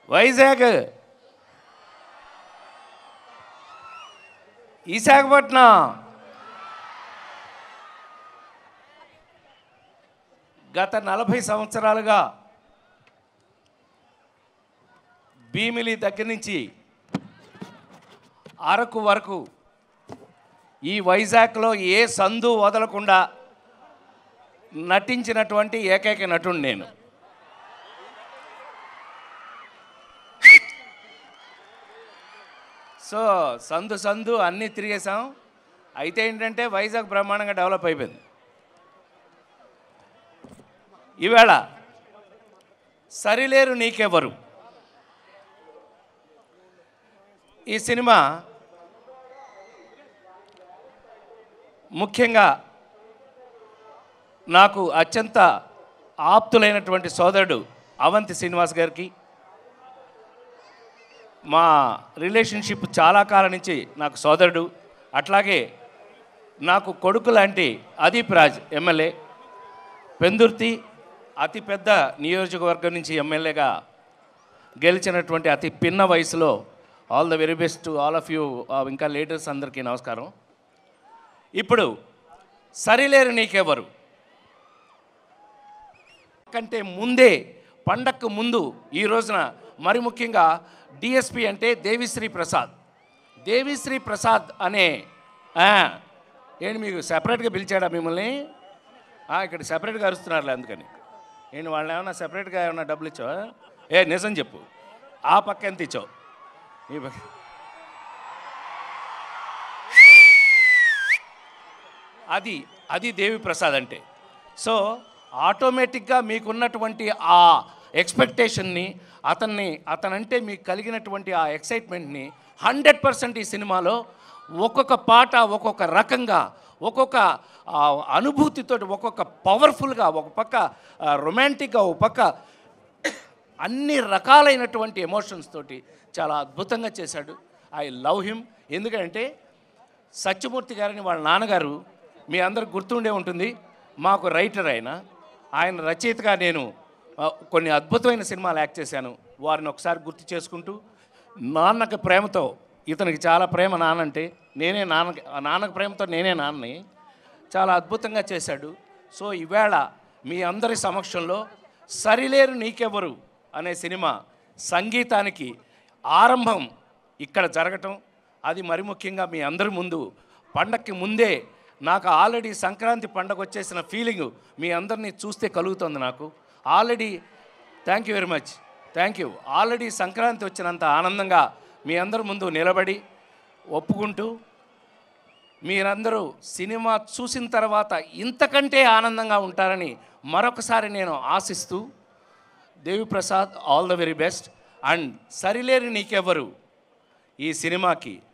వైజాగ్ విశాఖపట్నం గత నలభై సంవత్సరాలుగా భీమిలి దగ్గర నుంచి అరకు వరకు ఈ వైజాగ్లో ఏ సందు వదలకుండా నటించినటువంటి ఏకైక నటుడు నేను సో సందు సందు అన్నీ తిరిగేసాం అయితే ఏంటంటే వైజాగ్ బ్రహ్మాండంగా డెవలప్ అయిపోయింది ఈవేళ సరిలేరు నీకెవరు ఈ సినిమా ముఖ్యంగా నాకు అత్యంత ఆప్తులైనటువంటి సోదరుడు అవంతి శ్రీనివాస్ గారికి మా రిలేషన్షిప్ చాలా కాలం నుంచి నాకు సోదరుడు అట్లాగే నాకు కొడుకు లాంటి అదీప్ రాజ్ ఎమ్మెల్యే పెందుర్తి అతిపెద్ద నియోజకవర్గం నుంచి ఎమ్మెల్యేగా గెలిచినటువంటి అతి పిన్న వయసులో all the very best all of you ఇంకా లీడర్స్ అందరికీ నమస్కారం ఇప్పుడు సరిలేరు నీకెవరు కంటే ముందే పండక్కు ముందు ఈ రోజున మరి ముఖ్యంగా డిఎస్పి అంటే దేవిశ్రీ ప్రసాద్ దేవిశ్రీ ప్రసాద్ అనే ఆ, ఏంటి మీకు సెపరేట్గా పిలిచాడా మిమ్మల్ని ఆ, ఇక్కడ సెపరేట్గా అరుస్తున్నారులే అందుకని నేను వాళ్ళని ఏమన్నా సెపరేట్గా ఏమన్నా డబ్బులు ఇచ్చావా ఏ నిజం చెప్పు ఆ పక్క ఎంత ఇచ్చావు ఈ పక్క అది అది దేవి ప్రసాద్ అంటే సో ఆటోమేటిక్గా మీకున్నటువంటి ఆ ఎక్స్పెక్టేషన్ని అతన్ని అతనంటే మీకు కలిగినటువంటి ఆ ఎక్సైట్మెంట్ని హండ్రెడ్ పర్సెంట్ ఈ సినిమాలో ఒక్కొక్క పాట ఒక్కొక్క రకంగా ఒక్కొక్క ఆ, అనుభూతితో ఒక్కొక్క పవర్ఫుల్గా ఒక పక్క రొమాంటిక్గా ఒక పక్క అన్ని రకాలైనటువంటి ఎమోషన్స్ తోటి చాలా అద్భుతంగా చేశాడు ఐ లవ్ హిమ్ ఎందుకంటే సత్యమూర్తి గారిని వాళ్ళ నాన్నగారు మీ అందరికి గుర్తుండే ఉంటుంది మాకు రైటర్ ఆయన ఆయన రచయితగా నేను ఆ, కొన్ని అద్భుతమైన సినిమాలు యాక్ట్ చేశాను వారిని ఒకసారి గుర్తు చేసుకుంటూ నాన్నకి ప్రేమతో ఇతనికి చాలా ప్రేమ నాన్నంటే నేనే నాన్నకి ఆ నాన్నకి ప్రేమతో నేనే నాన్నని చాలా అద్భుతంగా చేశాడు సో ఈవేళ మీ అందరి సమక్షంలో సరిలేరు నీకెవరు అనే సినిమా సంగీతానికి ఆరంభం ఇక్కడ జరగటం అది మరి ముఖ్యంగా మీ అందరి ముందు పండక్కి ముందే నాకు ఆల్రెడీ సంక్రాంతి పండగ వచ్చేసిన ఫీలింగ్ మీ అందరినీ చూస్తే కలుగుతుంది నాకు already thank you very much thank you already Sankranti వచ్చినంత ఆనందంగా మీ అందరి ముందు నిలబడి ఒప్పుకుంటూ మీరందరూ సినిమా చూసిన తర్వాత ఇంతకంటే ఆనందంగా ఉంటారని మరొకసారి నేను ఆశిస్తూ Deviprasad all the very best and Sarileru Neekevvaru ఈ సినిమాకి